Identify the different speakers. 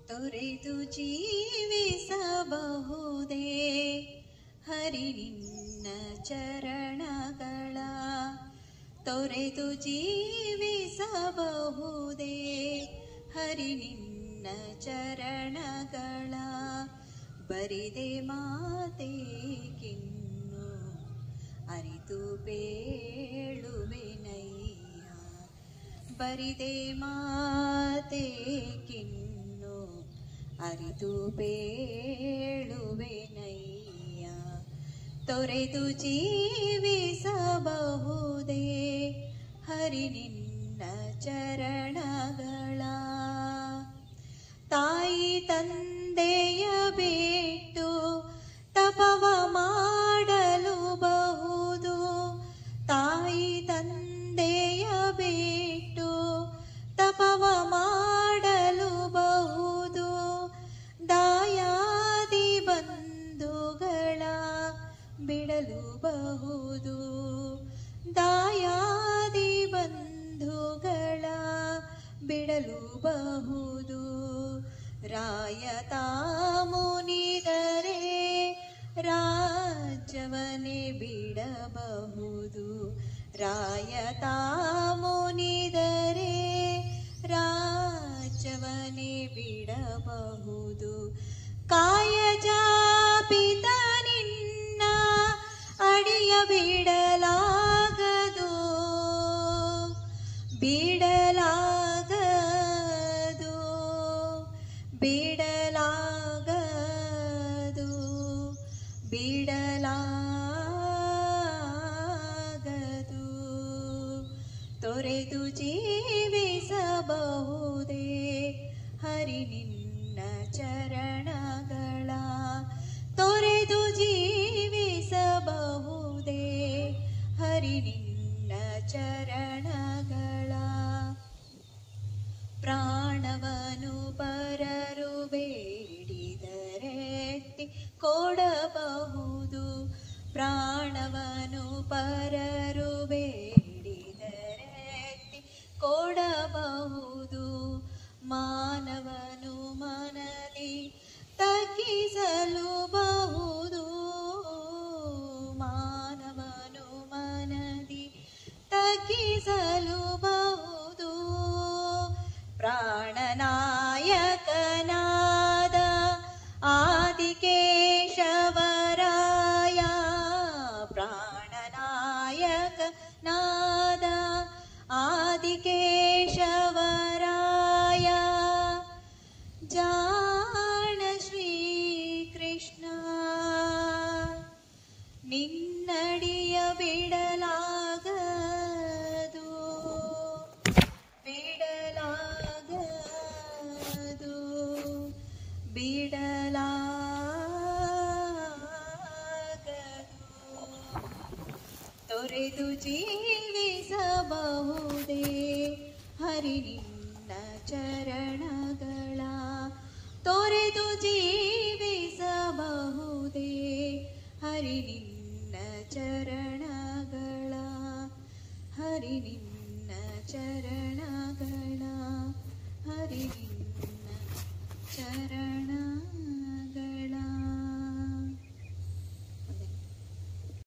Speaker 1: ತೊರೆದು ಜೀವಿಸಬಹುದೇ ಹರಿ ನಿನ್ನ ಚರಣಗಳ ತೊರೆದು ಜೀವಿಸಬಹುದೇ ಹರಿ ನಿನ್ನ ಚರಣಗಳ ಬರಿದೆ ಮಾತೇಕಿನ್ನು ಅರಿತು ಬೇಳುವೆನಯ್ಯ ಬರಿದೆ ಮಾತೇಕಿನ್ನು ಅರಿತು ಬೇಳುವೆನಯ್ಯ ತೊರೆದು ಜೀವಿಸಬಹುದೇ ಹರಿ ನಿನ್ನ ಚರಣಗಳ ತಾಯಿ ತಂದೆಯ ಬಿಟ್ಟು ತಪವ ಮಾಡಲು ಬಹುದು ತಾಯಿ ತಂದೆಯ ಬಿಟ್ಟು ತಪವ ಮಾಡಲು ಬಹುದು ದಾಯಾದಿ ಬಂಧುಗಳ ಬಿಡಲು ಬಹುದು ದಾಯಾದಿ ಬಂಧುಗಳ ಬಿಡಲು ಬಹುದು ರಾಯತ ಮುನಿದರೆ ರಾಜ್ಯವನೇ ಬಿಡಬಹುದು ರಾಯತ ಮುನಿದರೆ ರಾಜ್ಯವನೇ ಬಿಡಬಹುದು ಕಾಯ ಜಾಪಿತ ನಿನ್ನ ಅಡಿಯ ಬಿಡಲಾಗದು ಬಿಡಲಾಗದು ಬಿಡಲಾಗದು ಬಿಡಲಾಗದು ತೊರೆದು ಜೀವಿಸಬಹುದೇ ಹರಿ ನಿನ್ನ ಚರಣಗಳ ತೊರೆದು ಜೀವಿಸಬಹುದೇ ಹರಿ ನಿನ್ನ ಚರಣಗಳ ಪ್ರಾಣವನು ಪರರು ಬೇಡಿದರೆತ್ತಿ ಕೊಡಬಹುದು ಪ್ರಾಣವನು ಪರರು ಬೇಡಿದರೆತ್ತಿ ಕೊಡಬಹುದು ಮಾನವನು ಮನದಿ ತಗ್ಗಿಸಲು ಬಹುದು ಮಾನವನು ಮನದಿ ತಗ್ಗಿಸಲು ಬಹುದು ಪ್ರಾಣನಾಯಕನಾದ ಆದಿಕೇಶವರಾಯ ಪ್ರಾಣನಾಯಕನಾದ ಆದಿಕೇಶವರಾಯ ಜಾಣ ಶ್ರೀಕೃಷ್ಣ ನಿನ್ನಡಿಯ ಬಿಡಲಾಗದು ಬಿಡಲಾಗದು ಬಿಡಲಾಗದು ತೊರೆದು ಜೀವಿಸಬಹುದೇ ಹರಿ ನಿನ್ನ ಚರಣಗಳ ತೊರೆದು ಜೀವಿಸಬಹುದೇ ಹರಿ ನಿನ್ನ ಚರಣಗಳ ಹರಿ ನಿನ್ನ